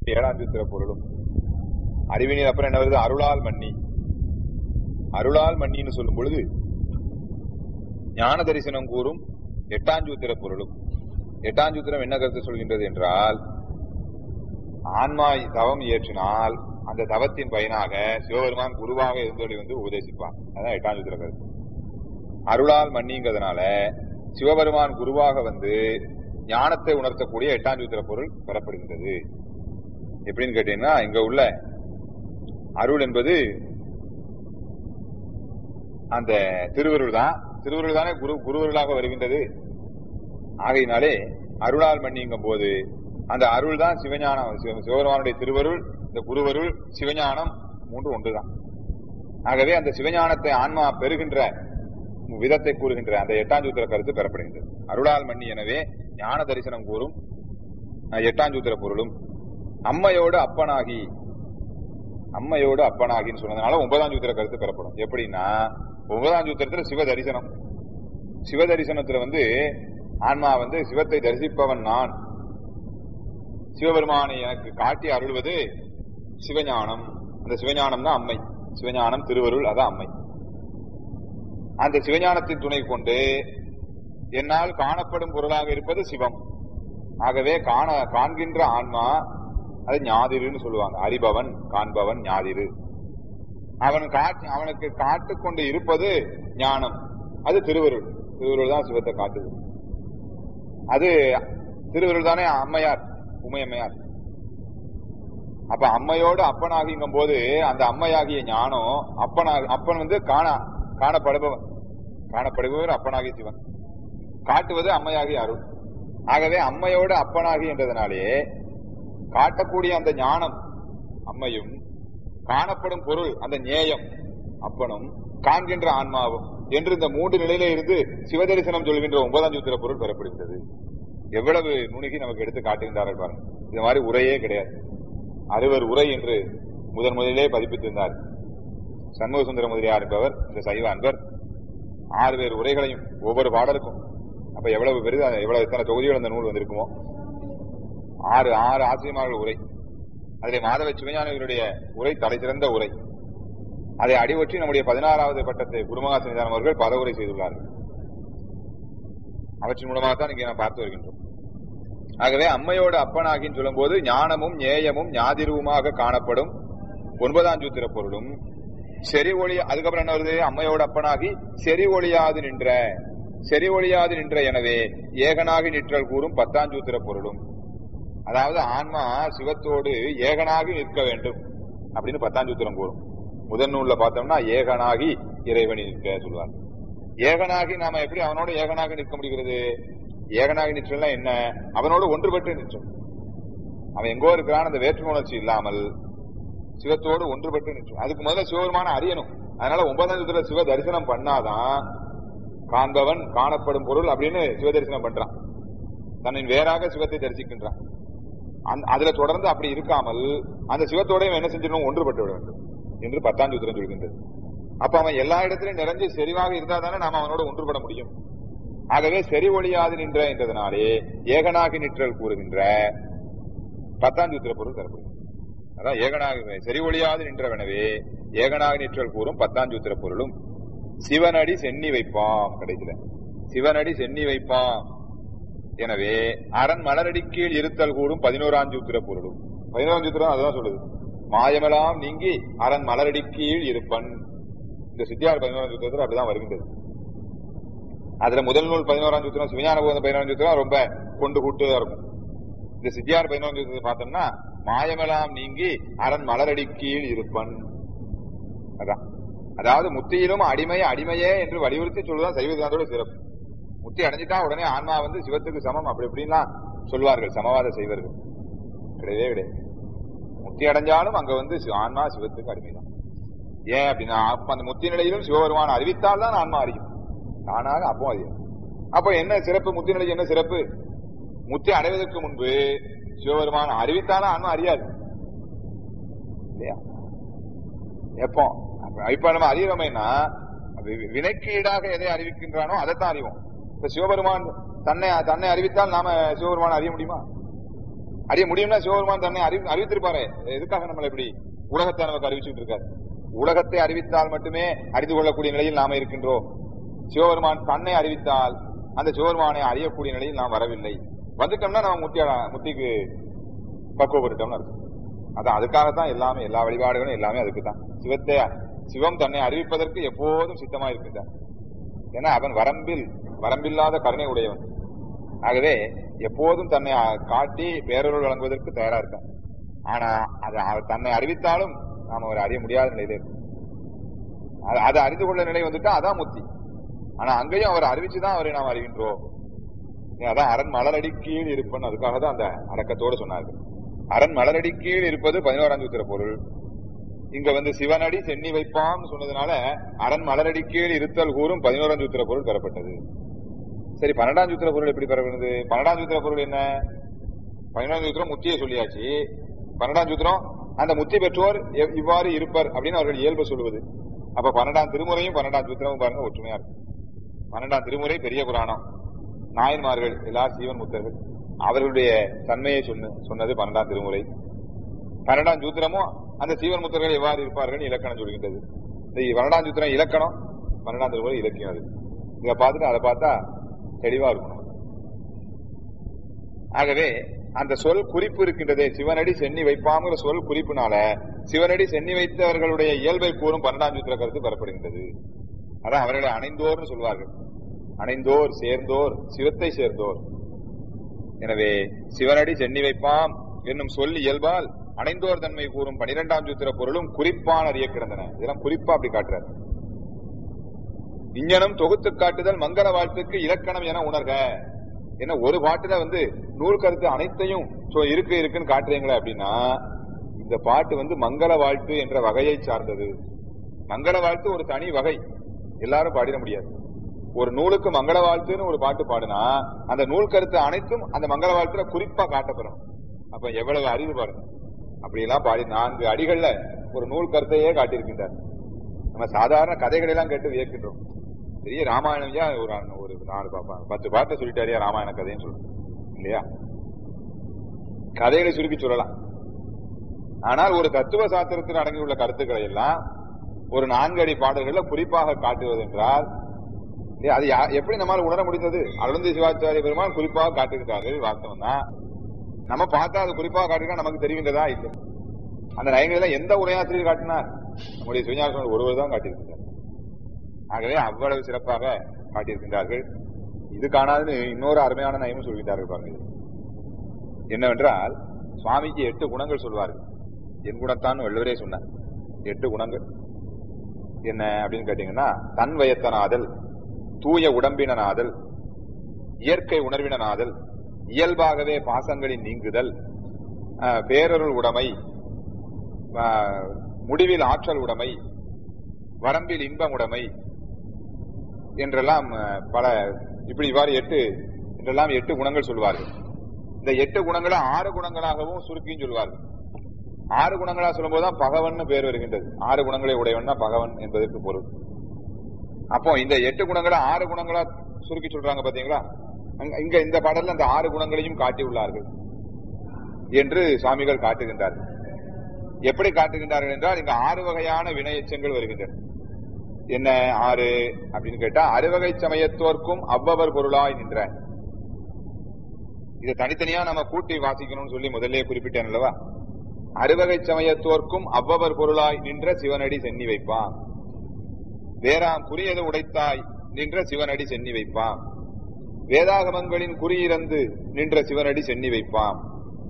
ஏழாம் சூத்திர பொருளும் அறிவினில் அப்புறம் என்ன வருது அருளால் மன்னி அருளால் மன்னின்னு சொல்லும் பொழுது ஞான தரிசனம் கூறும் எட்டாஞ்சூத்திர பொருளும் எட்டாஞ்சூத்திரம் என்ன கருத்து சொல்கின்றது என்றால் ஆன்மா தவம் இயற்றினால் அந்த தவத்தின் பயனாக சிவபெருமான் குருவாக இருந்தோடி வந்து உபதேசிப்பான் அதான் எட்டாஞ்சூத்திர கருத்து அருளால் மன்னிங்கிறதுனால சிவபெருமான் குருவாக வந்து ஞானத்தை உணர்த்தக்கூடிய எட்டாஞ்சூத்திர பொருள் பெறப்படுகின்றது எப்படின்னு கேட்டீங்கன்னா இங்க உள்ள அருள் என்பது அந்த திருவருள் தான் திருவருள் தானே குரு குருவருளாக வருகின்றது ஆகையினாலே அருளால் மன்னிங்கும் போது அந்த அருள் தான் சிவஞானம் சிவ- சிவபெருமானுடைய திருவருள் இந்த குருவருள் சிவஞானம் மூன்று ஒன்றுதான் ஆகவே அந்த சிவஞானத்தை ஆன்மா பெறுகின்ற விதத்தை கூறுகின்ற அந்த எட்டாஞ்சூத்திர கருத்து பெறப்படுகின்றது அருளால் மன்னி எனவே ஞான தரிசனம் கூறும் அஹ், எட்டாஞ்சூத்திர பொருளும் அம்மையோடு அப்பனாகி அம்மையோடு அப்பனாகின்னு சொன்னதுனால ஒன்பதாம் சூத்திர கருத்து பெறப்படும் எப்படின்னா ஒன்பதாம் சூத்திரத்துல சிவ தரிசனம் சிவ தரிசனத்துல வந்து ஆன்மா வந்து சிவத்தை தரிசிப்பவன் நான் சிவபெருமானை எனக்கு காட்டி அருள்வது சிவஞானம் அந்த சிவஞானம் தான் அம்மை சிவஞானம் திருவருள் அதான் அம்மை அந்த சிவஞானத்தின் துணை கொண்டு என்னால் காணப்படும் பொருளாக இருப்பது சிவம் ஆகவே காண காண்கின்ற ஆன்மா அது ஞாதிருன்னு சொல்லுவாங்க அறிபவன் காண்பவன் ஞாதிரு அவன் காட்டு அவனுக்கு காட்டுக் கொண்டு இருப்பது ஞானம் அது திருவருள் திருவருள் தான் சிவத்தை காட்டுது அது திருவருள் தானே அம்மையார் உமையம்மையார் அப்ப அம்மையோடு அப்பனாகிங்கும் போது அந்த அம்மையாகிய ஞானம் அப்பனாக அப்பன் வந்து காண காணப்படுபவன் காணப்படுபவர் அப்பனாகிய சிவன் காட்டுவது அம்மையாகிய அருள் ஆகவே அம்மையோடு அப்பனாகி என்றதனாலே காட்டக்கூடிய அந்த ஞானம் அம்மையும் காணப்படும் பொருள் அந்த ஞேயம் அப்பனும் காண்கின்ற ஆன்மாவும் என்று இந்த மூன்று நிலையில இருந்து சிவதரிசனம் சொல்கின்ற ஒன்பதாம் சூத்திர பொருள் பெறப்படுகிறது எவ்வளவு நுணுகி நமக்கு எடுத்து காட்டுகின்றார்கள் பாருங்க இது மாதிரி உரையே கிடையாது அறுவர் உரை என்று முதன் முதலிலே பதிப்பித்திருந்தார் சண்முக சுந்தர முதலியார் என்பவர் இந்த சைவ அன்பர் ஆறு பேர் உரைகளையும் ஒவ்வொரு பாடலுக்கும் அப்ப எவ்வளவு பெரிது அது எவ்வளவு எத்தனை தொகுதிகள் அந்த நூல் வந்திருக்குமோ ஆறு ஆறு ஆசிரியமார்கள் உரை அதிலே மாதவ சிவஞானிகளுடைய உரை தலை சிறந்த உரை அதை அடிவற்றி நம்முடைய பதினாறாவது பட்டத்தை குருமகா சன்னிதானம் அவர்கள் பதவுரை செய்துள்ளார்கள் அவற்றின் மூலமாகத்தான் இங்கே நாம் பார்த்து வருகின்றோம் ஆகவே அம்மையோட அப்பனாகின்னு சொல்லும்போது ஞானமும் ஞேயமும் ஞாதிருவுமாக காணப்படும் ஒன்பதாம் சூத்திர பொருளும் செறி ஒளி அதுக்கப்புறம் என்ன வருது அம்மையோட அப்பனாகி செறி ஒளியாது நின்ற செறி ஒளியாது நின்ற எனவே ஏகனாகி நிற்றல் கூறும் பத்தாம் சூத்திர பொருளும் அதாவது ஆன்மா சிவத்தோடு ஏகனாகி நிற்க வேண்டும் அப்படின்னு பத்தாம் சூத்திரம் கூறும் முதல் நூல்ல பார்த்தோம்னா ஏகனாகி இறைவனி நிற்க சொல்லுவார் ஏகனாகி நாம எப்படி அவனோட ஏகனாக நிற்க முடிகிறது ஏகனாகி நிற்றல்னா என்ன அவனோடு ஒன்றுபட்டு நிற்கும் அவன் எங்கோ இருக்கிறான் அந்த வேற்றுமை உணர்ச்சி இல்லாமல் சிவத்தோடு ஒன்றுபட்டு நிற்கும் அதுக்கு முதல்ல சிவபெருமான அறியணும் அதனால ஒன்பதாம் சூத்திர சிவ தரிசனம் பண்ணாதான் காண்பவன் காணப்படும் பொருள் அப்படின்னு சிவ தரிசனம் பண்றான் தன்னின் வேறாக சிவத்தை தரிசிக்கின்றான் அந்த- அதுல தொடர்ந்து அப்படி இருக்காமல் அந்த சிவத்தோட இவன் என்ன செஞ்சிடணும் ஒன்றுபட்டு விட வேண்டும் என்று பத்தாம் சூத்திரம் சொல்கின்றது அப்ப அவன் எல்லா இடத்திலும் நிறைஞ்சு செறிவாக இருந்தா தானே நாம அவனோட ஒன்றுபட முடியும் ஆகவே செறி ஒளியாது நின்ற என்றதனாலே ஏகனாகி நிற்றல் கூறுகின்ற பத்தாம் சூத்திர பொருள் தரப்படுகிறது அதான் ஏகனாக செறி ஒளியாது நின்றவனவே ஏகனாக நிற்றல் கூறும் பத்தாம் சூத்திர பொருளும் சிவனடி சென்னி வைப்பாம் கடைசியில சிவனடி சென்னி வைப்பாம் எனவே அரண் மலரடி கீழ் இருத்தல் கூடும் பதினோராம் சூத்திர பொருளும் பதினோராம் சூத்திரம் அதுதான் சொல்லுது மாயமெல்லாம் நீங்கி அரண் மலரடி கீழ் இருப்பன் இந்த சித்தியார் பதினோராம் சூத்திரத்தில் அப்படிதான் வருகின்றது அதுல முதல் நூல் பதினோராம் சூத்திரம் சிவஞான போதம் பதினோராம் சூத்திரம் ரொம்ப கொண்டு கூட்டுதா இருக்கும் இந்த சித்தியார் பதினோராம் சூத்திரத்தை பார்த்தோம்னா மாயமெல்லாம் நீங்கி அரண் மலரடி கீழ் இருப்பன் அதான் அதாவது முத்தியிலும் அடிமை அடிமையே என்று வலியுறுத்தி சொல்லுதான் சைவ சித்தாந்தோட சிறப்பு முத்தி அடைஞ்சிட்டா உடனே ஆன்மா வந்து சிவத்துக்கு சமம் அப்படி இப்படின்லாம் சொல்வார்கள் சமவாத செய்வர்கள் கிடையவே கிடையாது முத்தி அடைஞ்சாலும் அங்க வந்து சி- ஆன்மா சிவத்துக்கு அடிமைதான் ஏன் அப்படின்னா அப்ப அந்த முத்தி நிலையிலும் சிவபெருமான் அறிவித்தால் தான் ஆன்மா அறியும் தானாக அப்போ அறியும் அப்ப என்ன சிறப்பு முத்தி நிலைக்கு என்ன சிறப்பு முத்தி அடைவதற்கு முன்பு சிவபெருமான் அறிவித்தாலும் ஆன்மா அறியாது இல்லையா எப்போ அப்ப- இப்ப நம்ம அறிகிறோமேனா வி- வினைக்கு ஈடாக எதை அறிவிக்கின்றானோ அதைத்தான் அறிவோம் இப்ப சிவபெருமான் தன்னை தன்னை அறிவித்தால் நாம சிவபெருமான் அறிய முடியுமா அறிய முடியும்னா சிவபெருமான் தன்னை அறிவி அறிவித்திருப்பாரு எதுக்காக நம்மளை இப்படி உலகத்தை நமக்கு அறிவிச்சுட்டு இருக்காரு உலகத்தை அறிவித்தால் மட்டுமே அறிந்து கொள்ளக்கூடிய நிலையில் நாம இருக்கின்றோம் சிவபெருமான் தன்னை அறிவித்தால் அந்த சிவபெருமானை அறியக்கூடிய நிலையில் நாம் வரவில்லை வந்துட்டோம்னா நம்ம முத்தி முத்திக்கு பக்குவப்பட்டுட்டோம்னு அர்த்தம் அதான் அதுக்காகத்தான் எல்லாமே எல்லா வழிபாடுகளும் எல்லாமே அதுக்கு தான் சிவத்தை சிவம் தன்னை அறிவிப்பதற்கு எப்போதும் சித்தமா இருக்கின்றார் ஏன்னா அவன் வரம்பில் வரம்பில்லாத கருணை உடையவன் ஆகவே எப்போதும் தன்னை காட்டி பேரொருள் வழங்குவதற்கு தயாரா இருக்கான் ஆனா அதை அவர் தன்னை அறிவித்தாலும் நாம அவரை அறிய முடியாத நிலையில இருக்கும் அது- அதை அறிந்து கொள்ள நிலை வந்துட்டா அதான் முத்தி ஆனா அங்கேயும் அவர் அறிவிச்சுதான் அவரை நாம் அறிகின்றோம் அதான் அரண் மலரடி கீழ் இருப்பன் அதுக்காக தான் அந்த அடக்கத்தோடு சொன்னார்கள் அரண் மலரடி கீழ் இருப்பது பதினோராம் சூத்திர பொருள் இங்க வந்து சிவனடி சென்னி வைப்பான்னு சொன்னதுனால அரண் மலரடி கீழ் இருத்தல் கூறும் பதினோராம் சூத்திர பொருள் பெறப்பட்டது சரி பன்னெண்டாம் சூத்திர பொருள் எப்படி பெறப்படுது பன்னெண்டாம் சூத்திர பொருள் என்ன பதினோராம் சூத்திரம் முத்தியை சொல்லியாச்சு பன்னெண்டாம் சூத்திரம் அந்த முத்தி பெற்றோர் எவ்- இவ்வாறு இருப்பர் அப்படின்னு அவர்கள் இயல்பு சொல்லுவது அப்ப பன்னெண்டாம் திருமுறையும் பன்னெண்டாம் சூத்திரமும் பாருங்க ஒற்றுமையா இருக்கு பன்னெண்டாம் திருமுறை பெரிய புராணம் நாயன்மார்கள் எல்லா சீவன் முத்தர்கள் அவர்களுடைய தன்மையை சொன்ன சொன்னது பன்னெண்டாம் திருமுறை பன்னெண்டாம் சூத்திரமும் அந்த சீவன் முத்தர்கள் எவ்வாறு இருப்பார்கள் இலக்கணம் சொல்கின்றது இந்த பன்னெண்டாம் சூத்திரம் இலக்கணம் பன்னெண்டாம் திருமுறை இலக்கியம் அது இத பார்த்துட்டு அதை பார்த்தா தெளிவா இருக்கணும் ஆகவே அந்த சொல் குறிப்பு இருக்கின்றதே சிவனடி சென்னி வைப்பாங்கிற சொல் குறிப்புனால சிவனடி சென்னி வைத்தவர்களுடைய இயல்பை கூறும் பன்னெண்டாம் சூத்திர கருத்து பெறப்படுகின்றது அதான் அவர்களை அணைந்தோர்னு சொல்வார்கள் அணைந்தோர் சேர்ந்தோர் சிவத்தை சேர்ந்தோர் எனவே சிவனடி சென்னி வைப்பாம் என்னும் சொல் இயல்பால் அணைந்தோர் தன்மை கூறும் பனிரெண்டாம் சூத்திர பொருளும் குறிப்பான் அறிய கிடந்தன இதெல்லாம் குறிப்பா அப்படி காட்டுறார் இஞ்ஞனம் தொகுத்து காட்டுதல் மங்கள வாழ்த்துக்கு இலக்கணம் என உணர்க என்ன ஒரு பாட்டுல வந்து நூல் கருத்து அனைத்தையும் சோ இருக்கு இருக்குன்னு காட்டுறீங்களே அப்படின்னா இந்த பாட்டு வந்து மங்கள வாழ்த்து என்ற வகையை சார்ந்தது மங்கள வாழ்த்து ஒரு தனி வகை எல்லாரும் பாடிட முடியாது ஒரு நூலுக்கு மங்கள வாழ்த்துன்னு ஒரு பாட்டு பாடுனா அந்த நூல் கருத்து அனைத்தும் அந்த மங்கள வாழ்த்துல குறிப்பா காட்டப்படும் அப்ப எவ்வளவு அறிவு பாருங்க அப்படி எல்லாம் பாடி நான்கு அடிகள்ல ஒரு நூல் கருத்தையே காட்டியிருக்கின்றார் நம்ம சாதாரண கதைகளை எல்லாம் கேட்டு வியக்கின்றோம் பெரிய ராமாயணம் ஐயா ஒரு ஒரு நாலு பாப்பா பத்து பாட்டை சொல்லிட்டாரியா ராமாயண கதைன்னு சொல்றோம் இல்லையா கதைகளை சுருக்கி சொல்லலாம் ஆனால் ஒரு தத்துவ சாஸ்திரத்தில் அடங்கியுள்ள கருத்துக்களை எல்லாம் ஒரு நான்கு அடி பாடல்கள்ல குறிப்பாக காட்டுவது என்றால் இல்லையா, அது யா- எப்படி நம்மால் உணர முடிந்தது அருளந்தி சிவாச்சாரிய பெருமாள் குறிப்பாக காட்டுகிறார்கள் வாஸ்தவம் தான் நம்ம பார்த்தா அது குறிப்பாக காட்டுகிறா நமக்கு தெரிகின்றதா இல்லை அந்த நயங்களை எந்த உரையாசிரியர் காட்டினார் நம்முடைய சிவஞான சுவாமி ஒருவர் தான் காட்டியிருக்கிறார் ஆகவே அவ்வளவு சிறப்பாக காட்டியிருக்கின்றார்கள் இது காணாதுன்னு இன்னொரு அருமையான நயமும் சொல்கின்றார்கள் பாருங்க இது. என்னவென்றால் சுவாமிக்கு எட்டு குணங்கள் சொல்வார்கள் என் குணத்தான் வள்ளுவரே சொன்னார் எட்டு குணங்கள் என்ன அப்படின்னு கேட்டீங்கன்னா தன் வயத்தனாதல் தூய உடம்பினனாதல் இயற்கை உணர்வினனாதல் இயல்பாகவே பாசங்களின் நீங்குதல் ஆஹ், பேரருள் உடைமை ஆஹ், முடிவில் ஆற்றல் உடைமை வரம்பில் இன்பம் உடைமை என்றெல்லாம் ஆஹ், பல இப்படி இவ்வாறு எட்டு என்றெல்லாம் எட்டு குணங்கள் சொல்வார்கள் இந்த எட்டு குணங்களை ஆறு குணங்களாகவும் சுருக்கியும் சொல்வார்கள் ஆறு குணங்களா சொல்லும்போதுதான் பகவன் பேர் வருகின்றது ஆறு குணங்களை உடையவன் தான் பகவன் என்பதற்கு பொருள் அப்போ இந்த எட்டு குணங்களை ஆறு குணங்களா சுருக்கி சொல்றாங்க பாத்தீங்களா அங்க- இங்க இந்த பாடல்ல அந்த ஆறு குணங்களையும் காட்டியுள்ளார்கள் என்று சுவாமிகள் காட்டுகின்றார்கள் எப்படி காட்டுகின்றார்கள் என்றால் இங்க ஆறு வகையான வினை எச்சங்கள் வருகின்றன என்ன ஆறு அப்படின்னு கேட்டா அறுவகை சமயத்தோர்க்கும் அவ்வவர் பொருளாய் நின்ற இதை தனித்தனியா நம்ம கூட்டி வாசிக்கணும்னு சொல்லி முதல்ல குறிப்பிட்டேன் அல்லவா அறுவகை சமயத்தோர்க்கும் அவ்வவர் பொருளாய் நின்ற சிவனடி சென்னி வைப்பான் வேறாம் குறியது உடைத்தாய் நின்ற சிவனடி சென்னி வைப்பான் வேதாகமங்களின் குறியிறந்து நின்ற சிவனடி சென்னி வைப்பான்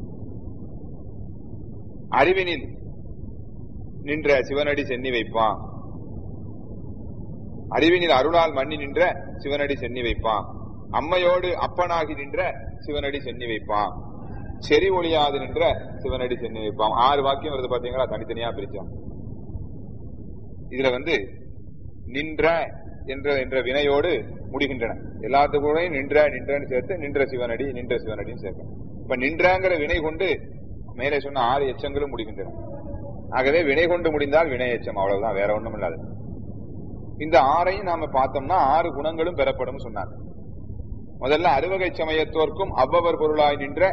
அறிவினில் நின்ற சிவனடி சென்னி வைப்பான் அறிவினில் அருளால் மண்ணி நின்ற சிவனடி சென்னி வைப்பான் அம்மையோடு அப்பனாகி நின்ற சிவனடி சென்னி வைப்பான் செறி ஒளியாது நின்ற சிவனடி சென்னி வைப்பான் ஆறு வாக்கியம் வருது பாத்தீங்களா தனித்தனியா பிரிச்சோம் இதுல வந்து நின்ற என்ற என்ற வினையோடு முடிகின்றன எல்லாத்துக்கூடையும் நின்ற நின்றன்னு சேர்த்து நின்ற சிவனடி நின்ற சிவனடின்னு சேர்க்கணும் இப்ப நின்றங்கிற வினை கொண்டு மேலே சொன்ன ஆறு எச்சங்களும் முடிகின்றன ஆகவே வினை கொண்டு முடிந்தால் வினை எச்சம் அவ்வளவுதான் வேற ஒண்ணும் இல்லாது இந்த ஆறையும் நாம பார்த்தோம்னா ஆறு குணங்களும் பெறப்படும் சொன்னார் முதல்ல அறுவகை சமயத்தோர்க்கும் அவ்வவர் பொருளாய் நின்ற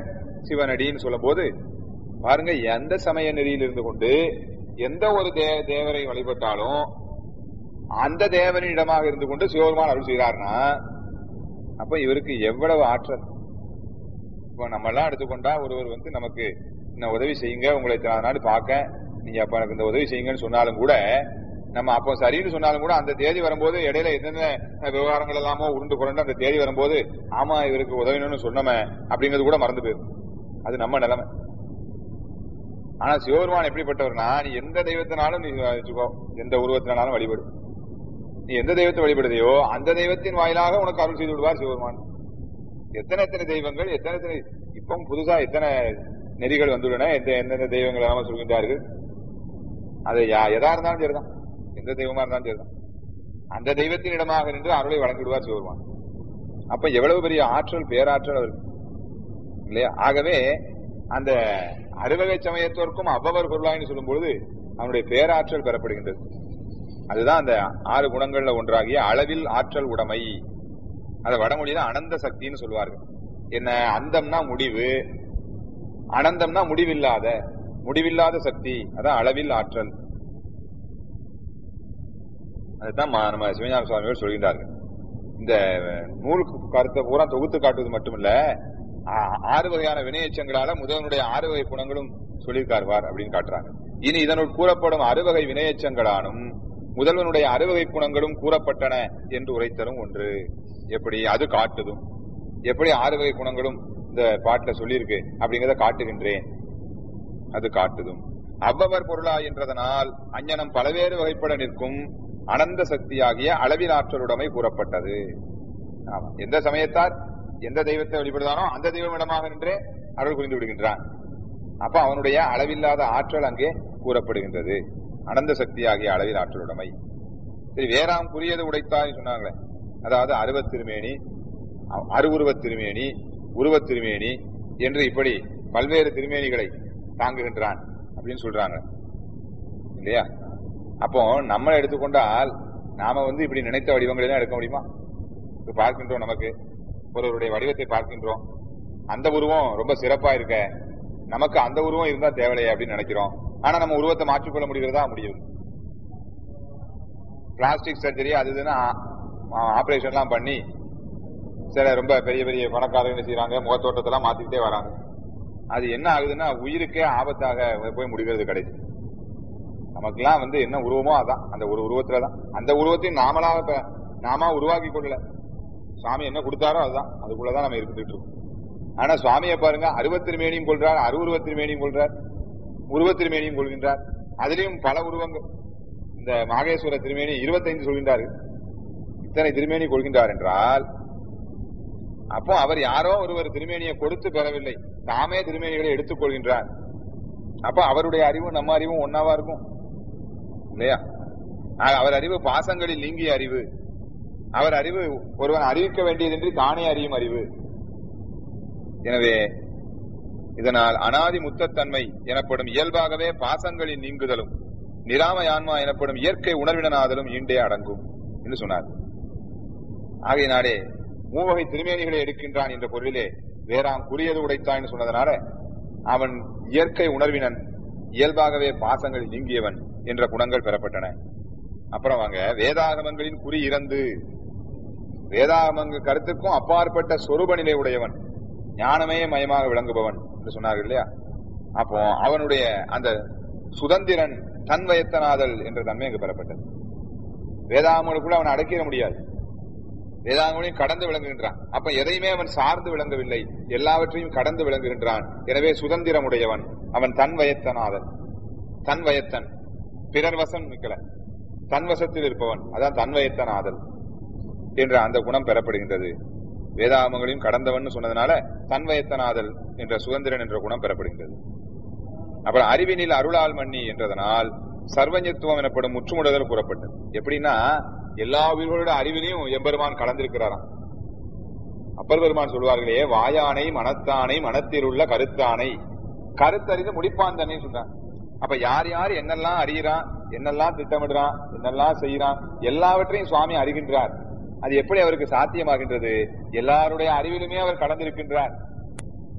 சிவனடின்னு சொல்லும் போது பாருங்க எந்த சமய நெறியில் இருந்து கொண்டு எந்த ஒரு தே- தேவரை வழிபட்டாலும் அந்த தேவனிடமாக இருந்து கொண்டு சிவபெருமான் அருள் செய்கிறார்னா அப்ப இவருக்கு எவ்வளவு ஆற்றல் இப்போ நம்ம எல்லாம் எடுத்துக்கொண்டா ஒருவர் வந்து நமக்கு இந்த உதவி செய்யுங்க உங்களை இத்தனை நாள் பார்க்க நீங்க அப்ப எனக்கு இந்த உதவி செய்யுங்கன்னு சொன்னாலும் கூட நம்ம அப்போ சரின்னு சொன்னாலும் கூட அந்த தேதி வரும்போது இடையில என்னென்ன விவகாரங்கள் எல்லாமோ உருண்டு புரண்டு அந்த தேதி வரும்போது ஆமா இவருக்கு உதவினு சொன்னோமே அப்படிங்கிறது கூட மறந்து போயிடும் அது நம்ம நிலைமை ஆனா சிவபெருமான் எப்படிப்பட்டவர்னா நீ எந்த தெய்வத்தினாலும் நீ வச்சுக்கோ எந்த உருவத்தினாலும் வழிபடு நீ எந்த தெய்வத்தை வழிபடுதையோ அந்த தெய்வத்தின் வாயிலாக உனக்கு அருள் செய்து விடுவார் சிவபெருமான் எத்தனை எத்தனை தெய்வங்கள் எத்தனை எத்தனை இப்போ புதுசா எத்தனை நெறிகள் வந்துள்ளன எந்த எந்தெந்த தெய்வங்கள் எல்லாம் சொல்கின்றார்கள் அது யா- எதா இருந்தாலும் சரிதான் எந்த தெய்வமா இருந்தாலும் சரிதான் அந்த தெய்வத்தின் இடமாக நின்று அருளை வழங்கிடுவார் சிவபெருமான் அப்ப எவ்வளவு பெரிய ஆற்றல் பேராற்றல் அவருக்கு இல்லையா ஆகவே அந்த அறுவகை சமயத்திற்கும் அவ்வவர் பொருளாயின்னு சொல்லும்பொழுது அவனுடைய பேராற்றல் பெறப்படுகின்றது அதுதான் அந்த ஆறு குணங்கள்ல ஒன்றாகிய அளவில் ஆற்றல் உடைமை அதை வடமொழியில அனந்த சக்தின்னு சொல்லுவார்கள் என்ன அந்தம்னா முடிவு அனந்தம்னா முடிவில்லாத முடிவில்லாத சக்தி அதான் அளவில் ஆற்றல் அதுதான் மா- நம்ம சிவஞான சுவாமிகள் சொல்கின்றார்கள் இந்த நூலுக்கு கருத்தை பூரா தொகுத்து காட்டுவது மட்டுமல்ல ஆ- ஆறு வகையான வினையச்சங்களால முதவனுடைய ஆறு வகை குணங்களும் சொல்லியிருக்காருவார் அப்படின்னு காட்டுறாங்க இனி இதனுள் கூறப்படும் அறுவகை வினையச்சங்களானும் முதல்வனுடைய அறுவகை குணங்களும் கூறப்பட்டன என்று உரைத்தலும் ஒன்று எப்படி அது காட்டுதும் எப்படி ஆறு வகை குணங்களும் இந்த பாட்டுல சொல்லியிருக்கு அப்படிங்கறத காட்டுகின்றேன் அது காட்டுதும் அவ்வவர் பொருளா என்றதனால் அஞ்ஞனம் பலவேறு வகைப்பட நிற்கும் அனந்த சக்தியாகிய அளவில் ஆற்றலுடைமை கூறப்பட்டது ஆமா. எந்த சமயத்தார் எந்த தெய்வத்தை வழிபடுதானோ அந்த தெய்வமிடமாக நின்றே அருள் புரிந்து விடுகின்றான் அப்ப அவனுடைய அளவில்லாத ஆற்றல் அங்கே கூறப்படுகின்றது அனந்த சக்தியாகிய அளவில் ஆற்றலுடைமை சரி வேறாம் குறியது உடைத்தாய் சொன்னாங்களே அதாவது அருவத் திருமேனி அ- அருவுருவத் திருமேனி உருவத் திருமேனி என்று இப்படி பல்வேறு திருமேனிகளை தாங்குகின்றான் அப்படின்னு சொல்றாங்க இல்லையா அப்போ நம்ம எடுத்துக்கொண்டால் நாம வந்து இப்படி நினைத்த வடிவங்களை எல்லாம் எடுக்க முடியுமா இப்ப பார்க்கின்றோம் நமக்கு ஒருவருடைய வடிவத்தை பார்க்கின்றோம் அந்த உருவம் ரொம்ப சிறப்பா இருக்க நமக்கு அந்த உருவம் இருந்தா தேவையில்லையே அப்படின்னு நினைக்கிறோம் ஆனா நம்ம உருவத்தை மாற்றிக்கொள்ள முடிகிறதா முடியும் பிளாஸ்டிக் சர்ஜரி அது இதுன்னு ஆபரேஷன் எல்லாம் பண்ணி சில ரொம்ப பெரிய பெரிய பணக்காரங்க என்ன செய்யறாங்க முகத்தோட்டத்தெல்லாம் மாத்திக்கிட்டே வராங்க அது என்ன ஆகுதுன்னா உயிருக்கே ஆபத்தாக போய் முடிகிறது கிடையாது நமக்கெல்லாம் வந்து என்ன உருவமோ அதான் அந்த ஒரு உருவத்துல தான் அந்த உருவத்தையும் நாமளாக இப்ப நாம உருவாக்கி கொள்ளல சுவாமி என்ன கொடுத்தாரோ அதுதான் அதுக்குள்ளதான் நம்ம இருந்துட்டு இருக்கோம் ஆனா சுவாமியை பாருங்க அருவத்திருமேனியும் கொள்றார் அருவுருவத் திருமேனியும் கொள்றார் உருவத் திருமேனியும் கொள்கின்றார் அதுலயும் பல உருவங்கள் இந்த மாகேஸ்வர திருமேனி இருபத்தைந்து சொல்கின்றார்கள் இத்தனை திருமேனி கொள்கின்றார் என்றால் அப்போ அவர் யாரோ ஒருவர் திருமேனியை கொடுத்து பெறவில்லை தாமே திருமேனிகளை எடுத்துக் கொள்கின்றார் அப்ப அவருடைய அறிவும் நம்ம அறிவும் ஒன்னாவா இருக்கும் இல்லையா ஆக, அவர் அறிவு பாசங்களில் நீங்கிய அறிவு அவர் அறிவு ஒருவன் அறிவிக்க வேண்டியதின்றி தானே அறியும் அறிவு எனவே இதனால் அனாதி முத்தத்தன்மை எனப்படும் இயல்பாகவே பாசங்களின் நீங்குதலும் நிராமயான்மா எனப்படும் இயற்கை உணர்வினனாதலும் ஈண்டே அடங்கும் என்று சொன்னார் ஆகையினாலே மூவகை திருமேனிகளை எடுக்கின்றான் என்ற பொருளிலே வேறாம் குறியது உடைத்தான் சொன்னதனால அவன் இயற்கை உணர்வினன் இயல்பாகவே பாசங்களில் நீங்கியவன் என்ற குணங்கள் பெறப்பட்டன அப்புறம் வாங்க வேதாகமங்களின் குறி இறந்து வேதாகமங்க கருத்துக்கும் அப்பாற்பட்ட சொரூப நிலை உடையவன் ஞானமே மயமாக விளங்குபவன் என்று சொன்னார்கள் இல்லையா அப்போ அவனுடைய அந்த சுதந்திரன் தன் வயத்தனாதல் என்ற தன்மை அங்கு பெறப்பட்டது வேதாகமங்களுக்குள்ள அவனை அடக்கிட முடியாது வேதாங்கங்களையும் கடந்து விளங்குகின்றான் அப்ப எதையுமே அவன் சார்ந்து விளங்கவில்லை எல்லாவற்றையும் கடந்து விளங்குகின்றான் எனவே சுதந்திரமுடையவன் அவன் தன் வயத்தனாதன் தன் வயத்தன் பிறர் வசம் நிக்கல தன் வசத்தில் இருப்பவன் அதான் தன் வயத்தனாதல் என்ற அந்த குணம் பெறப்படுகின்றது வேதாகமங்களையும் கடந்தவன் சொன்னதுனால தன் வயத்தனாதல் என்ற சுதந்திரன் என்ற குணம் பெறப்படுகின்றது அப்புறம் அறிவினில் அருளால் மன்னி என்றதனால் சர்வஞத்துவம் எனப்படும் முற்றுமுடுதல் கூறப்பட்டது எப்படின்னா எல்லா உயிர்களோட அறிவிலையும் எம்பெருமான் கலந்திருக்கிறாராம் அப்பர் பெருமான் சொல்வார்களே வாயானை மனத்தானை மனத்தில் உள்ள கருத்தானை கருத்தறிந்து முடிப்பான் தானே சொல்றான் அப்ப யார் யார் என்னெல்லாம் அறிகிறான் என்னெல்லாம் திட்டமிடுறான் என்னெல்லாம் செய்யறான் எல்லாவற்றையும் சுவாமி அறிகின்றார் அது எப்படி அவருக்கு சாத்தியமாகின்றது எல்லாருடைய அறிவிலுமே அவர் கடந்திருக்கின்றார்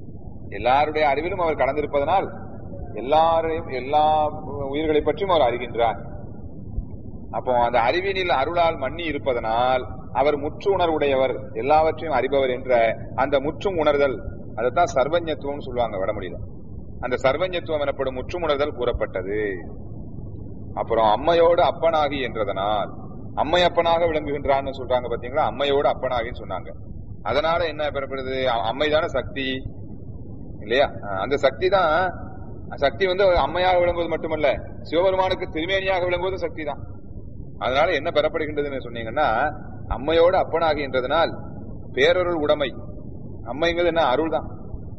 எல்லாருடைய அறிவிலும் அவர் கடந்திருப்பதனால் எல்லாரையும் எல்லா உயிர்களை பற்றியும் அவர் அறிகின்றார் அப்போ அந்த அறிவினில் அருளால் மன்னி இருப்பதனால் அவர் முற்று உணர்வுடையவர் எல்லாவற்றையும் அறிபவர் என்ற அந்த முற்றும் உணர்தல் அதைத்தான் சர்வஞத்துவம் சொல்லுவாங்க வடமொழியில அந்த சர்வஞத்துவம் எனப்படும் முற்றும் உணர்தல் கூறப்பட்டது அப்புறம் அம்மையோடு அப்பனாகி என்றதனால் அம்மை அப்பனாக விளங்குகின்றான்னு சொல்றாங்க பாத்தீங்களா அம்மையோடு அப்பனாகின்னு சொன்னாங்க அதனால என்ன பெறப்படுது அம்மைதான சக்தி இல்லையா அஹ் அந்த சக்தி தான் சக்தி வந்து அம்மையாக விளங்குவது மட்டுமல்ல சிவபெருமானுக்கு திருமேனியாக விளங்குவது சக்தி தான் அதனால என்ன பெறப்படுகின்றதுன்னு சொன்னீங்கன்னா அம்மையோடு அப்பனாகின்றதனால் பேரொருள் உடைமை அம்மைங்கிறது என்ன அருள் தான்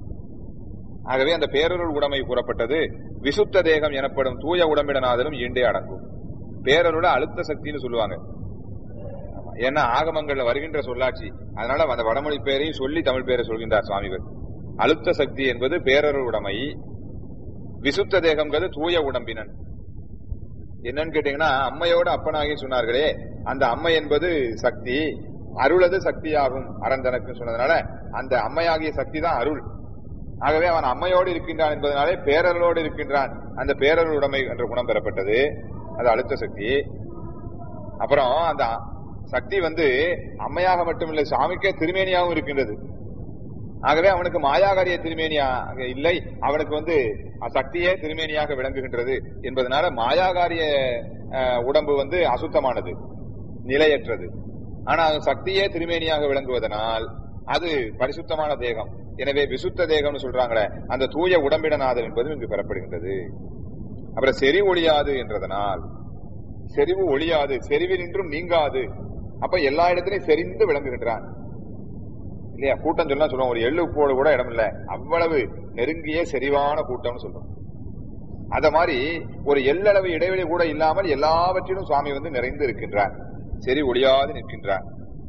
ஆகவே அந்த பேரொருள் உடைமை கூறப்பட்டது விசுத்த தேகம் எனப்படும் தூய உடம்பிடனாதலும் ஈண்டே அடங்கும் பேரருள அழுத்த சக்தின்னு சொல்லுவாங்க ஆமா. ஏன்னா ஆகமங்கள்ல வருகின்ற சொல்லாட்சி அதனால அந்த வடமொழி பேரையும் சொல்லி தமிழ் பேரை சொல்கின்றார் சுவாமிகள் அழுத்த சக்தி என்பது பேரருள் உடைமை விசுத்த தேகம்ங்கிறது தூய உடம்பினன் என்னன்னு கேட்டீங்கன்னா அம்மையோட அப்பனாகி சொன்னார்களே அந்த அம்மை என்பது சக்தி அருளது சக்தியாகும் அரந்தனுக்கு சொன்னதுனால அந்த அம்மையாகிய சக்தி தான் அருள் ஆகவே அவன் அம்மையோடு இருக்கின்றான் என்பதனாலே பேரருளோடு இருக்கின்றான் அந்த பேரருள் உடைமை என்ற குணம் பெறப்பட்டது அது அழுத்த சக்தி அப்புறம் அந்த சக்தி வந்து அம்மையாக மட்டுமில்லை சாமிக்கே திருமேனியாகவும் இருக்கின்றது ஆகவே அவனுக்கு மாயாகாரிய திருமேனியாக இல்லை அவனுக்கு வந்து சக்தியே திருமேனியாக விளங்குகின்றது என்பதனால மாயாகாரிய அஹ், உடம்பு வந்து அசுத்தமானது நிலையற்றது ஆனா அது சக்தியே திருமேனியாக விளங்குவதனால் அது பரிசுத்தமான தேகம் எனவே விசுத்த தேகம்னு சொல்றாங்களே அந்த தூய உடம்பிடநாதல் என்பது இங்கு பெறப்படுகின்றது அப்புறம் செறி ஒழியாது என்றதனால் செறிவு ஒழியாது செறிவினின்றும் நீங்காது அப்ப எல்லா இடத்திலையும் செறிந்து விளங்குகின்றான் இல்லையா கூட்டம் சொன்னா சொல்லுவோம் ஒரு எள்ளு போட கூட இடம் இல்ல அவ்வளவு நெருங்கிய செறிவான கூட்டம்னு சொல்றோம் அத மாதிரி ஒரு எல்லளவு இடைவெளி கூட இல்லாமல் எல்லாவற்றிலும் சுவாமி வந்து நிறைந்து இருக்கின்றார் செறி ஒழியாது நிற்கின்றார்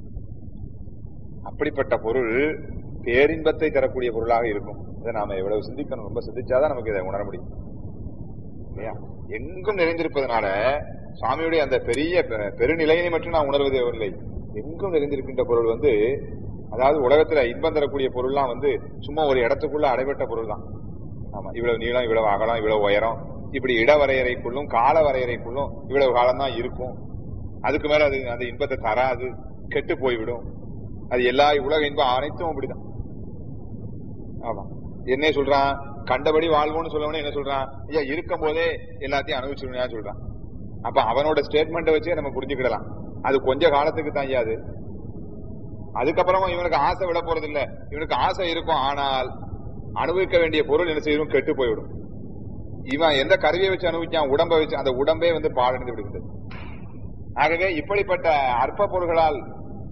அப்படிப்பட்ட பொருள் பேரின்பத்தை தரக்கூடிய பொருளாக இருக்கும் இதை நாம எவ்வளவு சிந்திக்கணும் ரொம்ப சிந்திச்சாதான் நமக்கு இதை உணர முடியும் இல்லையா எங்கும் நிறைந்திருப்பதனால சுவாமியுடைய அந்த பெரிய பெ- பெருநிலையினை மட்டும் நான் உணர்வதே இல்லை எங்கும் நிறைந்திருக்கின்ற பொருள் வந்து அதாவது உலகத்துல இன்பம் தரக்கூடிய பொருள்லாம் வந்து சும்மா ஒரு இடத்துக்குள்ள அடைபட்ட பொருள் தான் ஆமா இவ்வளவு நீளம் இவ்வளவு அகலம் இவ்வளவு உயரம் இப்படி இட வரையறைக்குள்ளும் கால வரையறைக்குள்ளும் இவ்வளவு காலம் தான் இருக்கும் அதுக்கு மேல அது அந்த இன்பத்தை தராது கெட்டு போய்விடும் அது எல்லா உலக இன்பம் அனைத்தும் அப்படிதான் ஆமா என்ன சொல்றான் கண்டபடி வாழ்வோம்னு சொல்லவனே என்ன சொல்றான் ஐயா இருக்கும் போதே எல்லாத்தையும் அனுபவிச்சிருந்தா சொல்றான் அப்ப அவனோட ஸ்டேட்மெண்ட்டை வச்சே நம்ம புரிஞ்சுக்கிடலாம் அது கொஞ்ச காலத்துக்கு தான் ஐயா அது அதுக்கப்புறமா இவனுக்கு ஆசை விட போறது இல்ல இவனுக்கு ஆசை இருக்கும் ஆனால் அனுபவிக்க வேண்டிய பொருள் என்ன செய்யும் கெட்டு போய்விடும் இவன் எந்த கருவியை வச்சு அனுபவிச்சான் உடம்பை வச்சு அந்த உடம்பே வந்து பாழடைந்து விடுகிறது ஆகவே இப்படிப்பட்ட அற்ப பொருள்களால்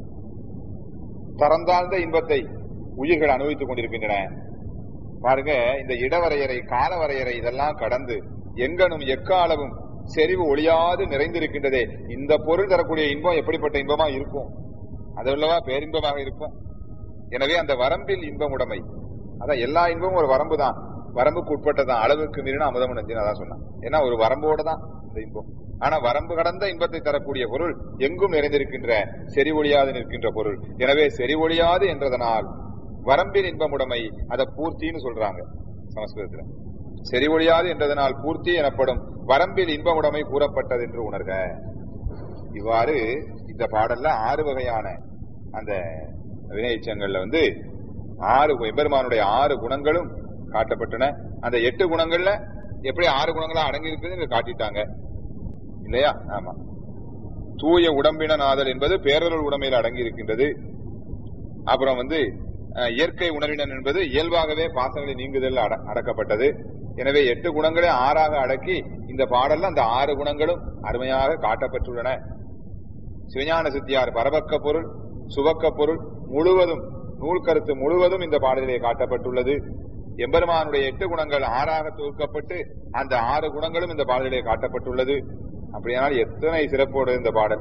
தரந்தாழ்ந்த இன்பத்தை உயிர்கள் அனுபவித்துக் கொண்டிருக்கின்றன பாருங்க இந்த இடவரையறை கால வரையறை இதெல்லாம் கடந்து எங்கனும் எக்காலமும் செறிவு ஒளியாது நிறைந்திருக்கின்றதே இந்த பொருள் தரக்கூடிய இன்பம் எப்படிப்பட்ட இன்பமா இருக்கும் அதுவல்லவா பேரின்பமாக இருக்கும் எனவே அந்த வரம்பில் இன்பம் உடைமை அதான் எல்லா இன்பமும் ஒரு வரம்பு தான் வரம்புக்கு உட்பட்டதான் அளவுக்கு மீறின அமுதம் நஞ்சின்னு அதான் சொன்னான் ஏன்னா ஒரு வரம்போட தான் இந்த இன்பம் ஆனா வரம்பு கடந்த இன்பத்தை தரக்கூடிய பொருள் எங்கும் நிறைந்திருக்கின்ற செறி ஒழியாது நிற்கின்ற பொருள் எனவே செறி ஒழியாது என்றதனால் வரம்பில் இன்பமுடைமை அதை பூர்த்தின்னு சொல்றாங்க சமஸ்கிருதத்துல செறி ஒழியாது என்றதனால் பூர்த்தி எனப்படும் வரம்பில் இன்பமுடைமை கூறப்பட்டது என்று உணர்க இவ்வாறு இந்த பாடல்ல ஆறு வகையான அந்த வினைச்சங்கள்ல வந்து ஆறு எம்பெருமானுடைய ஆறு குணங்களும் காட்டப்பட்டன அந்த எட்டு குணங்கள்ல எப்படி ஆறு குணங்களா அடங்கி இருக்குதுன்னு காட்டிட்டாங்க இல்லையா ஆமா தூய உடம்பினநாதல் என்பது பேரருள் உடமையில் அடங்கி இருக்கின்றது அப்புறம் வந்து அஹ், இயற்கை உணர்வினன் என்பது இயல்பாகவே பாசங்களை நீங்குதல் அட- அடக்கப்பட்டது எனவே எட்டு குணங்களை ஆறாக அடக்கி இந்த பாடல்ல அந்த ஆறு குணங்களும் அருமையாக காட்டப்பட்டுள்ளன சிவஞான சித்தியார் பரபக்க பொருள் சுபக்க பொருள் முழுவதும் நூல் கருத்து முழுவதும் இந்த பாடலிலே காட்டப்பட்டுள்ளது எம்பெருமானுடைய எட்டு குணங்கள் ஆறாக தொகுக்கப்பட்டு அந்த ஆறு குணங்களும் இந்த பாடலிலே காட்டப்பட்டுள்ளது அப்படியானால் எத்தனை சிறப்போடு இந்த பாடல்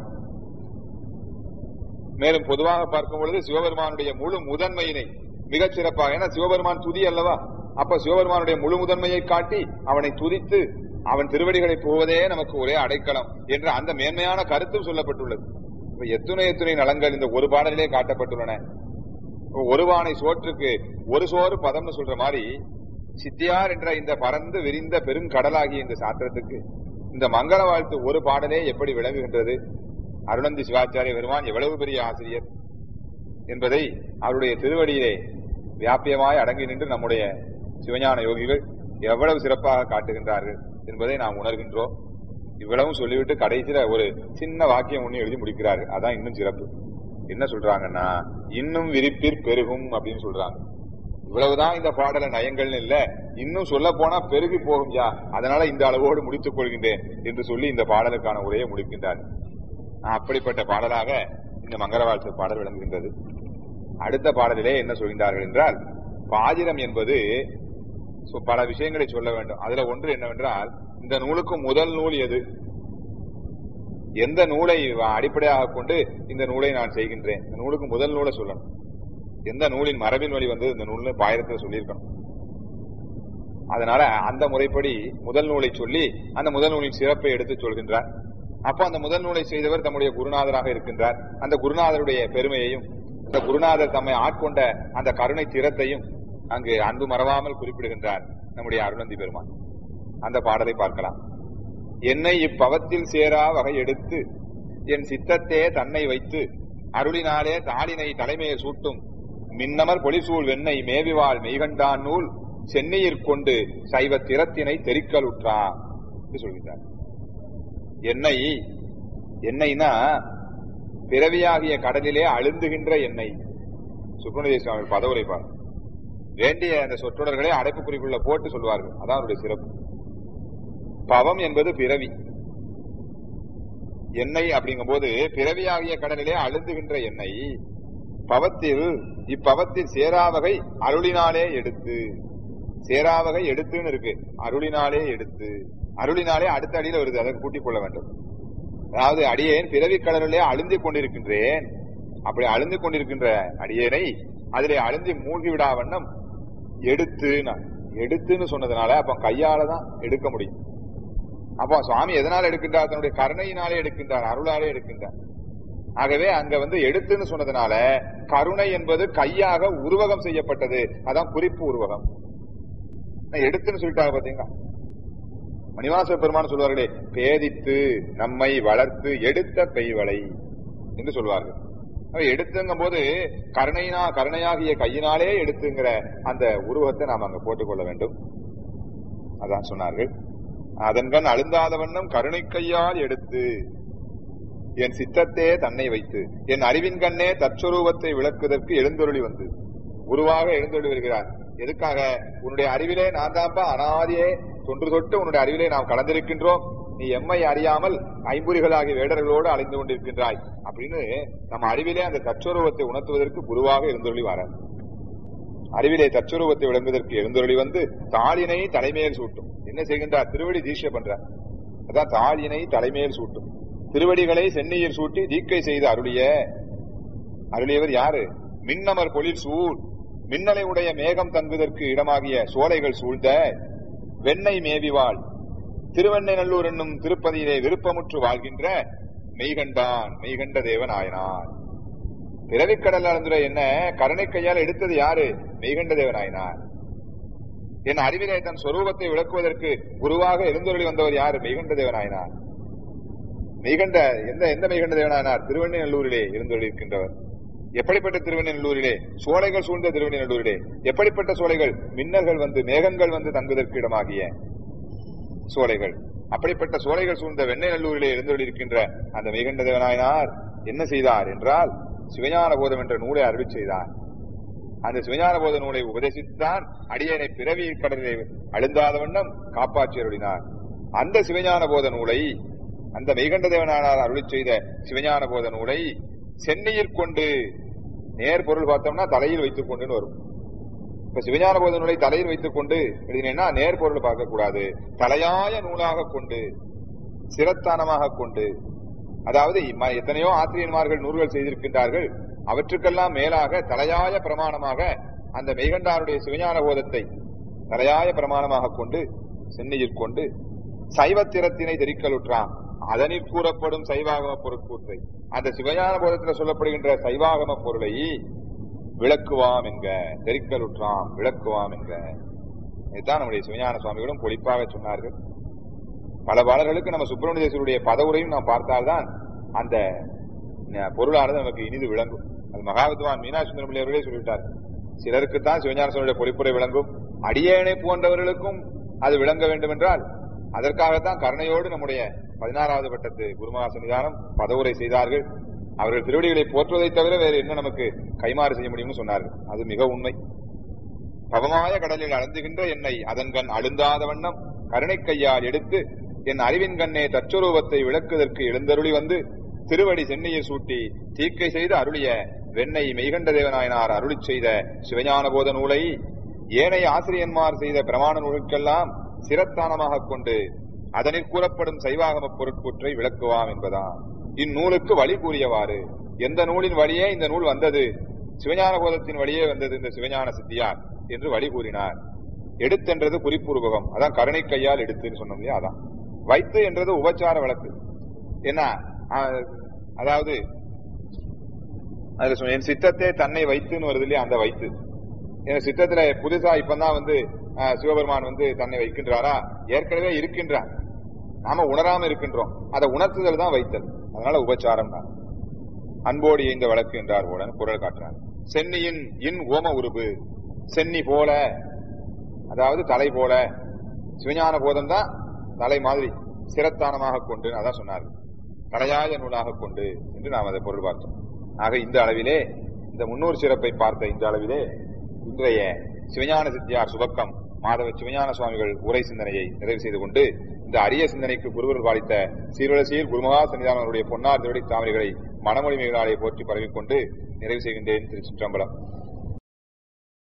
மேலும் பொதுவாக பார்க்கும் பொழுது சிவபெருமானுடைய முழு முதன்மையினை மிகச் சிறப்பாக ஏன்னா சிவபெருமான் துதி அல்லவா அப்ப சிவபெருமானுடைய முழு முதன்மையை காட்டி அவனை துதித்து அவன் திருவடிகளை போவதே நமக்கு ஒரே அடைக்கலம் என்ற அந்த மேன்மையான கருத்தும் சொல்லப்பட்டுள்ளது இப்ப எத்துணை எத்துணை நலங்கள் இந்த ஒரு பாடலிலே காட்டப்பட்டுள்ளன ஒரு பானை சோற்றுக்கு ஒரு சோறு பதம்னு சொல்ற மாதிரி சித்தியார் என்ற இந்த பறந்து விரிந்த பெருங்கடலாகிய இந்த சாத்திரத்துக்கு இந்த மங்கள வாழ்த்து ஒரு பாடலே எப்படி விளங்குகின்றது அருணந்தி சிவாச்சாரிய பெருமான் எவ்வளவு பெரிய ஆசிரியர் என்பதை அவருடைய திருவடியிலே வியாபியமாய் அடங்கி நின்று நம்முடைய சிவஞான யோகிகள் எவ்வளவு சிறப்பாக காட்டுகின்றார்கள் என்பதை நாம் உணர்கின்றோம் இவ்வளவும் சொல்லிவிட்டு கடைசியில ஒரு சின்ன வாக்கியம் ஒண்ணு எழுதி முடிக்கிறார்கள் அதான் இன்னும் சிறப்பு என்ன சொல்றாங்கன்னா இன்னும் விரிப்பிற் பெருகும் அப்படின்னு சொல்றாங்க இவ்வளவுதான் இந்த பாடல நயங்கள்னு இல்ல இன்னும் சொல்ல போனா பெருகி போகும் யா அதனால இந்த அளவோடு முடித்துக் கொள்கின்றேன் என்று சொல்லி இந்த பாடலுக்கான உரையை முடிக்கின்றார் அப்படிப்பட்ட பாடலாக இந்த மங்களவாழ்த்து பாடல் விளங்குகின்றது அடுத்த பாடலிலே என்ன சொல்கின்றார்கள் என்றால் பாஜிரம் என்பது சொ- பல விஷயங்களை சொல்ல வேண்டும் அதுல ஒன்று என்னவென்றால் இந்த நூலுக்கு முதல் நூல் எது எந்த நூலை அடிப்படையாக கொண்டு இந்த நூலை நான் செய்கின்றேன் இந்த நூலுக்கு முதல் நூலை சொல்லணும் எந்த நூலின் மரபின் வழி வந்து இந்த நூல்னு பாயிரத்தில் சொல்லியிருக்கணும் அதனால அந்த முறைப்படி முதல் நூலை சொல்லி அந்த முதல் நூலின் சிறப்பை எடுத்து சொல்கின்றார் அப்போ அந்த முதல் நூலை செய்தவர் தம்முடைய குருநாதராக இருக்கின்றார் அந்த குருநாதருடைய பெருமையையும் அந்த குருநாதர் தம்மை ஆட்கொண்ட அந்த கருணை திறத்தையும் அங்கு அன்பு மறவாமல் குறிப்பிடுகின்றார் நம்முடைய அருணந்தி பெருமான் அந்த பாடலை பார்க்கலாம் என்னை இப்பவத்தில் சேரா வகை எடுத்து என் சித்தத்தே தன்னை வைத்து அருளினாலே தாளினை தலைமையை சூட்டும் மின்னமர் பொலிசூழ் வெண்ணை மேவிவாள் மெய்கண்டான் நூல் சென்னையிற் கொண்டு சைவ திறத்தினை தெரிக்கலுற்றா என்று சொல்கின்றார் எண்ணெய் எண்ணெய்னா பிறவியாகிய கடலிலே அழுந்துகின்ற எண்ணெய் சுப்பிரமணிய சுவாமி பதவுரைப்பார் வேண்டிய அந்த சொற்றொடர்களை அடைப்புக்குறிக்குள்ள போட்டு சொல்வார்கள் அதான் அவருடைய சிறப்பு பவம் என்பது பிறவி எண்ணெய் அப்படிங்கும் போது பிறவியாகிய கடலிலே அழுந்துகின்ற எண்ணெய் பவத்தில் இப்பவத்தில் சேராவகை அருளினாலே எடுத்து சேராவகை எடுத்துன்னு இருக்கு அருளினாலே எடுத்து அருளினாலே அடுத்த அடியில வருது அதை கூட்டிக் கொள்ள வேண்டும் அதாவது அடியேன் பிறவி கடலிலே அழுந்திக் கொண்டிருக்கின்றேன் அப்படி அழுந்து கொண்டிருக்கின்ற அடியேனை அதிலே அழுந்தி மூழ்கி விடா வண்ணம் எடுத்து எடுத்துன்னு சொன்னதுனால அப்ப கையால தான் எடுக்க முடியும் அப்போ சுவாமி எதனால் எடுக்கின்றார் தன்னுடைய கருணையினாலே எடுக்கின்றார் அருளாலே எடுக்கின்றார் ஆகவே அங்க வந்து எடுத்துன்னு சொன்னதுனால கருணை என்பது கையாக உருவகம் செய்யப்பட்டது அதான் குறிப்பு உருவகம் நான் எடுத்துன்னு சொல்லிட்டாங்க பாத்தீங்களா மணிவாச பெருமான் சொல்வார்களே பேதித்து நம்மை வளர்த்து எடுத்த பெய்வளை என்று சொல்வார்கள் அப்ப எடுத்துங்கும் போது கருணைனா கருணையாகிய கையினாலே எடுத்துங்கிற அந்த உருவத்தை நாம் அங்க போட்டுக்கொள்ள வேண்டும் அதான் சொன்னார்கள் அதன்கண் அழுந்தாத வண்ணம் கருணை கையால் எடுத்து என் சித்தத்தே தன்னை வைத்து என் அறிவின் கண்ணே தற்சொரூபத்தை விளக்குவதற்கு எழுந்தொருளி வந்து உருவாக எழுந்தொருளி வருகிறார் எதுக்காக உன்னுடைய அறிவிலே நான் தான்ப்பா அனாதியே தொன்று தொட்டு உன்னுடைய அறிவிலே நாம் கலந்திருக்கின்றோம் நீ எம்மை அறியாமல் ஐம்புரிகளாகிய வேடர்களோடு அலைந்து கொண்டிருக்கின்றாய் அப்படின்னு நம்ம அறிவிலே அந்த தற்சொரூபத்தை உணர்த்துவதற்கு குருவாக எழுந்தொருளி வரார் அறிவிலே தற்சொரூபத்தை விளங்குவதற்கு எழுந்தொருளி வந்து தாளினை தலைமையில் சூட்டும் என்ன செய்கின்றார் திருவடி தீட்சை பண்றார் அதான் தாளினை தலைமையில் சூட்டும் திருவடிகளை சென்னையில் சூட்டி தீக்கை செய்து அருளிய அருளியவர் யாரு மின்னமர் பொழில் சூழ் மின்னலை உடைய மேகம் தங்குவதற்கு இடமாகிய சோலைகள் சூழ்ந்த வெண்ணெய் மேவிவாள் திருவெண்ணெய்நல்லூர் என்னும் திருப்பதியிலே விருப்பமுற்று வாழ்கின்ற மெய்கண்டான் மெய்கண்ட தேவன் ஆயனார் பிறவிக்கடல் அளந்துரை என்ன கருணை கையால் எடுத்தது யாரு மெய்கண்ட தேவன் ஆயினார் என் அறிவிலே தன் சொரூபத்தை விளக்குவதற்கு குருவாக எழுந்தொருளி வந்தவர் யாரு மெய்கண்ட தேவன் ஆயினார் மெய்கண்ட எந்த எந்த மெய்கண்ட தேவனானார் திருவெண்ணெய்நல்லூரிலே எழுந்தொருளி இருக்கின்றவர் எப்படிப்பட்ட திருவெண்ணெல்லூரிலே சோலைகள் சூழ்ந்த திருவெண்ணெல்லூரிலே எப்படிப்பட்ட சோலைகள் மின்னல்கள் வந்து மேகங்கள் வந்து தங்குவதற்கு இடமாகிய சோலைகள் அப்படிப்பட்ட சோலைகள் சூழ்ந்த வெண்ணெய்நல்லூரிலே இருக்கின்ற அந்த மெய்கண்ட தேவனாயினார் என்ன செய்தார் என்றால் சிவஞான போதம் என்ற நூலை அறிவி செய்தார் அந்த சிவஞான போத நூலை உபதேசித்தான் அடியனை பிறவி கடலிலே அழுந்தாத வண்ணம் காப்பாற்றி அருளினார் அந்த சிவஞான போத நூலை அந்த மெய்கண்ட தேவனானார் அருளி செய்த சிவஞான போத நூலை சென்னையில் கொண்டு நேர் பொருள் பார்த்தோம்னா தலையில் வைத்துக் கொண்டுன்னு வரும் இப்ப சிவஞான போத நூலை தலையில் வைத்துக் கொண்டு எழுதினேன்னா நேர் பொருள் பார்க்க கூடாது தலையாய நூலாக கொண்டு சிரத்தானமாக கொண்டு அதாவது ம- எத்தனையோ ஆசிரியன்மார்கள் நூல்கள் செய்திருக்கின்றார்கள் அவற்றுக்கெல்லாம் மேலாக தலையாய பிரமாணமாக அந்த மெய்கண்டாருடைய சிவஞான போதத்தை தலையாய பிரமாணமாக கொண்டு சென்னையில் கொண்டு சைவத்திரத்தினை தெரிக்கலுற்றான் அதனில் கூறப்படும் சைவாகம பொருட்கூற்றை அந்த சிவஞான போதத்தில் சொல்லப்படுகின்ற சைவாகம பொருளை விளக்குவாம் என்க தெரிக்கலுற்றாம் விளக்குவாம் என்க இதுதான் நம்முடைய சிவஞான சுவாமிகளும் பொழிப்பாக சொன்னார்கள் பல பாடல்களுக்கு நம்ம சுப்பிரமணிய தேசருடைய பதவுரையும் நாம் பார்த்தால்தான் அந்த அஹ், பொருளானது நமக்கு இனிது விளங்கும் அது மகாவித்வான் மீனாட்சி சுந்தரமல்லி அவர்களே சொல்லிவிட்டார் சிலருக்குத்தான் சிவஞான சுவாமியுடைய பொழிப்புரை விளங்கும் அடியேனை போன்றவர்களுக்கும் அது விளங்க வேண்டும் என்றால் அதற்காகத்தான் கருணையோடு நம்முடைய பதினாறாவது பட்டத்து குருமகா சன்னிதானம் பதவுரை செய்தார்கள் அவர்கள் திருவடிகளை போற்றுவதை தவிர வேறு என்ன நமக்கு கைமாறு செய்ய முடியும்னு சொன்னார்கள் அது மிக உண்மை பவமாய கடலில் அழுந்துகின்ற என்னை அதன்கண் அழுந்தாத வண்ணம் கருணை கையால் எடுத்து என் அறிவின் கண்ணே தற்சொரூபத்தை விளக்குவதற்கு எழுந்தருளி வந்து திருவடி சென்னையில் சூட்டி தீக்கை செய்து அருளிய வெண்ணை மெய்கண்ட தேவநாயனார் அருளிச் செய்த சிவஞான போத நூலை ஏனைய ஆசிரியன்மார் செய்த பிரமாண நூலுக்கெல்லாம் சிரத்தானமாக கொண்டு அதனில் கூறப்படும் சைவாகம பொருட்கூற்றை விளக்குவாம் என்பதாம் இந்நூலுக்கு வழி கூறியவாறு எந்த நூலின் வழியே இந்த நூல் வந்தது சிவஞான போதத்தின் வழியே வந்தது இந்த சிவஞான சித்தியார் என்று வழி கூறினார் எடுத்தென்றது குறிப்புருவகம் அதான் கருணை கையால் எடுத்துன்னு சொன்னோம் இல்லையா அதான் வைத்து என்றது உபச்சார வழக்கு என்ன ஆ, அதாவது அதுல சொன்ன, என் சித்தத்தை தன்னை வைத்துன்னு வருது இல்லையா அந்த வைத்து என் சித்தத்துல புதுசா இப்பதான் வந்து ஆ, சிவபெருமான் வந்து தன்னை வைக்கின்றாரா ஏற்கனவே இருக்கின்றார் நாம உணராம இருக்கின்றோம் அதை உணர்த்துதல் தான் வைத்தல் அதனால உபச்சாரம் தான் அன்போடு இந்த வழக்கு என்றார் போல குரல் காட்டுறார் சென்னியின் இன் ஓம உருபு சென்னி போல அதாவது தலை போல சிவஞான போதம் தான் தலை மாதிரி சிரத்தானமாக கொண்டு அதான் சொன்னார் கடையாய நூலாக கொண்டு என்று நாம் அதை பொருள் பார்த்தோம் ஆக இந்த அளவிலே இந்த முன்னூறு சிறப்பை பார்த்த இந்த அளவிலே இன்றைய சிவஞான சித்தியார் சுபக்கம் மாதவ சிவஞான சுவாமிகள் உரை சிந்தனையை நிறைவு செய்து கொண்டு இந்த அரிய சிந்தனைக்கு குருவர் பாலித்த சீர்வரிசையில் குருமகா சன்னிதானங்களுடைய பொன்னார் திருவடி தாமரைகளை மனமொழி மிகளாலே போற்றி பரவிக்கொண்டு நிறைவு செய்கின்றேன் திருச்சிற்றம்பலம்